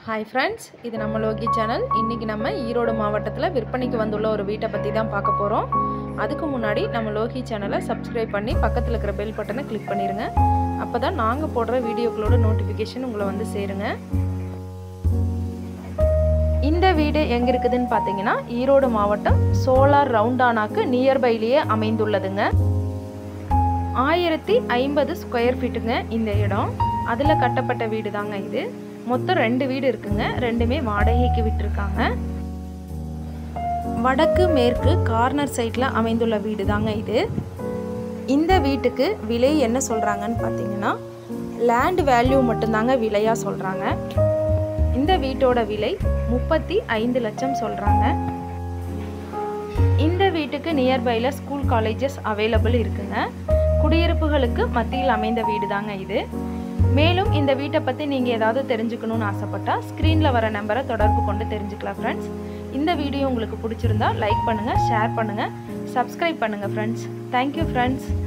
hi friends இது நம்ம Loki channel இன்றைக்கி நம்ம ஈரோடு மாவட்டத்தில் விற்பனைக்கு வந்துள்ள ஒரு வீட்டை பற்றி தான் பார்க்க போகிறோம் அதுக்கு முன்னாடி நம்ம லோகி சேனலை சப்ஸ்கிரைப் பண்ணி பக்கத்தில் இருக்கிற பெல் பட்டனை கிளிக் பண்ணிடுங்க அப்போ தான் நாங்கள் போடுற வீடியோக்களோட நோட்டிஃபிகேஷன் உங்களை வந்து சேருங்க இந்த வீடு எங்கே இருக்குதுன்னு பார்த்தீங்கன்னா ஈரோடு மாவட்டம் சோலார் ரவுண்டானாக்கு நியர்பைலேயே அமைந்துள்ளதுங்க ஆயிரத்தி ஐம்பது ஸ்கொயர் ஃபீட்டுங்க இந்த இடம் அதில் கட்டப்பட்ட வீடு தாங்க இது மொத்தம் ரெண்டு வீடு இருக்குங்க ரெண்டுமே வாடகைக்கு விட்டுருக்காங்க வடக்கு மேற்கு கார்னர் சைடில் அமைந்துள்ள வீடு தாங்க இது இந்த வீட்டுக்கு விலை என்ன சொல்கிறாங்கன்னு பார்த்தீங்கன்னா லேண்ட் வேல்யூ மட்டும்தாங்க விலையாக சொல்கிறாங்க இந்த வீட்டோட விலை முப்பத்தி ஐந்து லட்சம் சொல்கிறாங்க இந்த வீட்டுக்கு நியர்பையில் ஸ்கூல் காலேஜஸ் அவைலபிள் இருக்குங்க குடியிருப்புகளுக்கு மத்தியில் அமைந்த வீடு தாங்க இது மேலும் இந்த வீட்டை பற்றி நீங்கள் ஏதாவது தெரிஞ்சுக்கணும்னு ஆசைப்பட்டால் ஸ்க்ரீனில் வர நம்பரை தொடர்பு கொண்டு தெரிஞ்சுக்கலாம் ஃப்ரெண்ட்ஸ் இந்த வீடியோ உங்களுக்கு பிடிச்சிருந்தா லைக் பண்ணுங்கள் ஷேர் பண்ணுங்கள் சப்ஸ்கிரைப் பண்ணுங்கள் ஃப்ரெண்ட்ஸ் தேங்க்யூ ஃப்ரெண்ட்ஸ்